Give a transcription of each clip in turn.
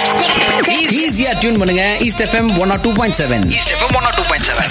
ஈஸியா டியூன் பண்ணுங்க east F M one or two point seven east F M one two point seven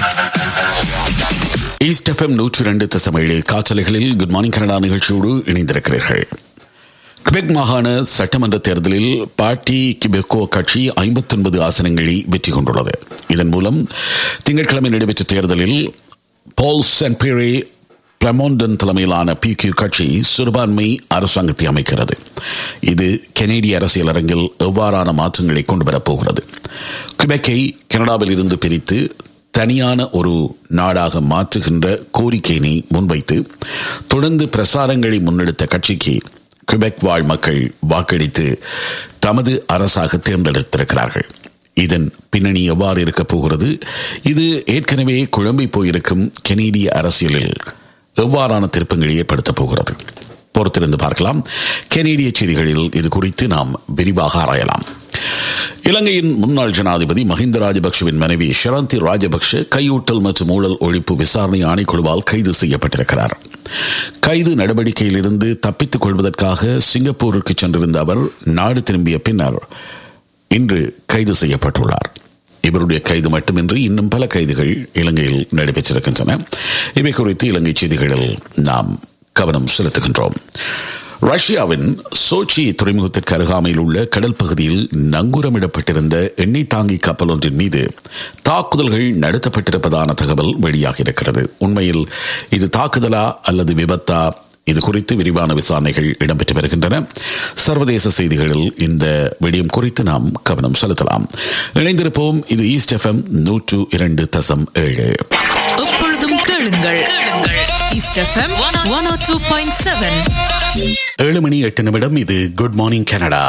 east F M நூற்றி ரெண்டு தசமேழு காற்றலைகளில் good morning Canada நிகழ்ச்சியோடு இணைந்திருக்கிறீர்கள் கிபெக் மாகாண சட்டமன்ற தேர்தலில் பார்ட்டி கிபெக்கோ கட்சி ஐம்பத்தொன்பது ஆசனங்களை வெற்றி கொண்டுள்ளது இதன் மூலம் திங்கட்கிழமை நடைபெற்ற தேர்தலில் பால் சென்பேரே பிரமோண்டன் தலைமையிலான பி கியூ கட்சி சிறுபான்மை அரசாங்கத்தை அமைக்கிறது இது கெனேடிய அரசியல் அரங்கில் எவ்வாறான மாற்றங்களை கொண்டு வரப்போகிறது கிபெக்கை கனடாவில் இருந்து பிரித்து தனியான ஒரு நாடாக மாற்றுகின்ற கோரிக்கையினை முன்வைத்து தொடர்ந்து பிரசாரங்களை முன்னெடுத்த கட்சிக்கு கிபெக் வாழ் மக்கள் வாக்களித்து தமது அரசாக தேர்ந்தெடுத்திருக்கிறார்கள் இதன் பின்னணி எவ்வாறு இருக்கப் போகிறது இது ஏற்கனவே குழம்பி போயிருக்கும் கெனேடிய அரசியலில் எவ்வாறான திருப்பங்களை ஏற்படுத்தப் போகிறது பொறுத்திருந்து பார்க்கலாம் கெனேடிய செய்திகளில் இது குறித்து நாம் விரிவாக ஆராயலாம் இலங்கையின் முன்னாள் ஜனாதிபதி மஹிந்த ராஜபக்சவின் மனைவி ஷரந்தி ராஜபக்ஷ கையூட்டல் மற்றும் ஊழல் ஒழிப்பு விசாரணை ஆணைக்குழுவால் கைது செய்யப்பட்டிருக்கிறார் கைது நடவடிக்கையிலிருந்து தப்பித்துக் கொள்வதற்காக சிங்கப்பூருக்கு சென்றிருந்த அவர் நாடு திரும்பிய பின்னர் இன்று கைது செய்யப்பட்டுள்ளார் இவருடைய கைது மட்டுமின்றி இன்னும் பல கைதுகள் இலங்கையில் நடைபெற்றிருக்கின்றன இவை குறித்து இலங்கை செய்திகளில் நாம் கவனம் செலுத்துகின்றோம் ரஷ்யாவின் சோச்சி துறைமுகத்திற்கு அருகாமையில் உள்ள கடல் பகுதியில் நங்கூரமிடப்பட்டிருந்த எண்ணெய் தாங்கி கப்பல் ஒன்றின் மீது தாக்குதல்கள் நடத்தப்பட்டிருப்பதான தகவல் வெளியாகியிருக்கிறது உண்மையில் இது தாக்குதலா அல்லது விபத்தா இது குறித்து விரிவான விசாரணைகள் இடம்பெற்று வருகின்றன சர்வதேச செய்திகளில் இந்த விடயம் குறித்து நாம் கவனம் செலுத்தலாம் இணைந்திருப்போம் இது ஈஸ்ட் எஃப்எம் நூற்று இரண்டு தசம் ஏழு எப்பொழுதும் கேளுங்கள் கேளுங்கள் east F M one O two point seven ஏழு மணி எட்டு நிமிடம் இது குட் மார்னிங் கனடா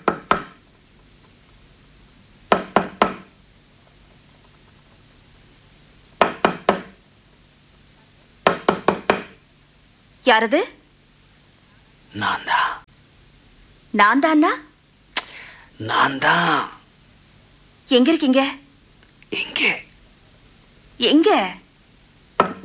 யாரது நான் தான் நான் தானா நான் தான் எங்க இருக்கீங்க எங்கே எங்க